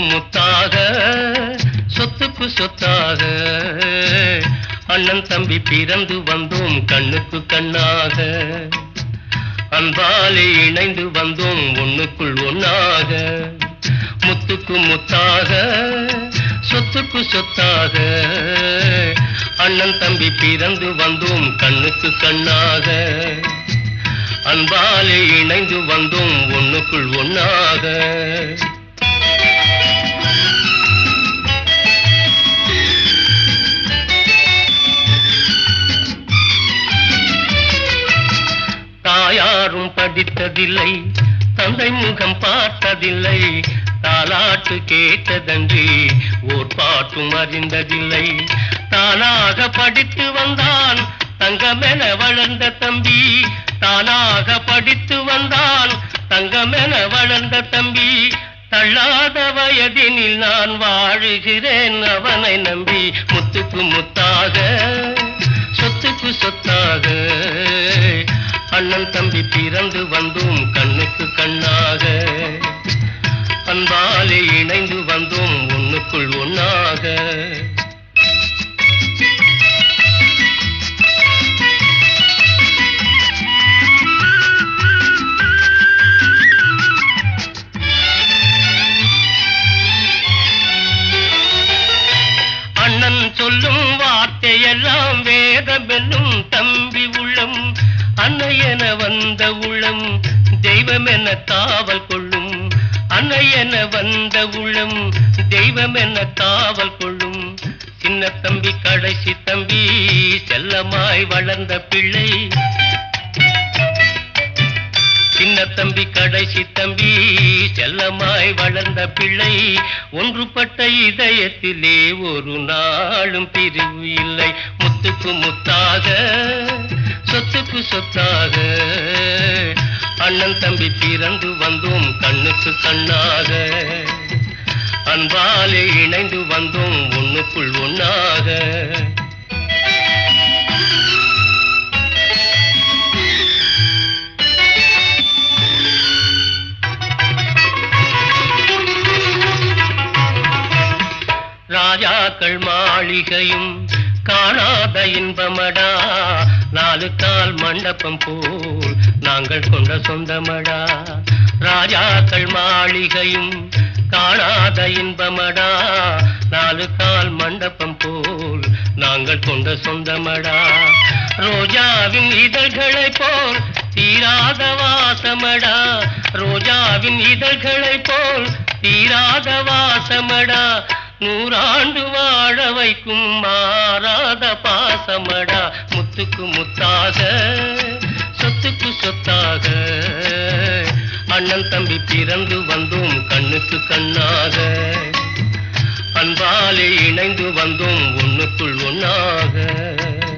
முத்தாக சொத்துக்கு சொத்தாக அண்ணன் தம்பி பிறந்து வந்தோம் கண்ணுக்கு கண்ணாக அன்பாலே இணைந்து வந்தோம் ஒண்ணுக்குள் ஒண்ணாக முத்துக்கு முத்தாக சொத்துக்கு சொத்தாக அண்ணன் தம்பி பிறந்து வந்தோம் கண்ணுக்கு கண்ணாக அன்பாலே இணைந்து வந்தோம் ஒண்ணுக்குள் ஒண்ணாக தாயாரும் படித்ததில்லை தந்தை முகம் பார்த்ததில்லை தாலாட்டு கேட்டதன்றி ஓர் பாட்டும் அறிந்ததில்லை தானாக படித்து வந்தான் தங்கமென வளர்ந்த தம்பி தானாக படித்து வந்தான் தங்கமென வளர்ந்த தம்பி தள்ளாத வயதினில் நான் வாழுகிறேன் அவனை நம்பி முத்துக்கு முத்தாக சொத்துக்கு சொத்தாக அண்ணன் தம்பி பிறந்து வந்தோம் கண்ணுக்கு கண்ணாக அன்பாலே இணைந்து வந்தோம் ஒண்ணுக்குள் ஒண்ணாக அண்ணன் சொல்லும் வார்த்தையெல்லாம் வேதமென்னும் தம்பி உள்ளம் அன்னை என வந்த உள்ளம் தெய்வம் என காவல் கொள்ளும் அன்னை என வந்த உள்ளம் தெய்வம் என காவல் கொள்ளும் சின்ன தம்பி கடைசி தம்பி செல்லமாய் வளர்ந்த பிள்ளை சின்ன தம்பி கடைசி தம்பி செல்லமாய் வளர்ந்த பிள்ளை ஒன்றுபட்ட இதயத்திலே ஒரு நாளும் பிரிவு இல்லை முத்துக்கு முத்தாக சொத்துக்கு சொத்தாக அண்ணன் தம்பி பிறந்து வந்தோம் கண்ணுக்கு கண்ணாக அன்பாலே இணைந்து வந்தோம் ஒண்ணுக்குள் ஒண்ணாக ராஜாக்கள் மாளிகையும் காணாத இன்பமடா நாலு கால் மண்டபம் போல் நாங்கள் கொண்ட சொந்தமடா ராஜாக்கள் மாளிகையும் காணாத இன்பமடா நாலு கால் மண்டபம் போல் நாங்கள் கொண்ட சொந்தமடா ரோஜாவின் இதழ்களை போல் தீராத வாசமடா ரோஜாவின் இதழ்களை போல் தீராத வாசமடா நூறாண்டு வாழ வைக்கும் மாறாத பாசமடா முத்துக்கு முத்தாக சொத்துக்கு சொத்தாக அண்ணன் தம்பி பிறந்து வந்தோம் கண்ணுக்கு கண்ணாக அன்பாலே இணைந்து வந்தோம் ஒண்ணுக்குள் ஒண்ணாக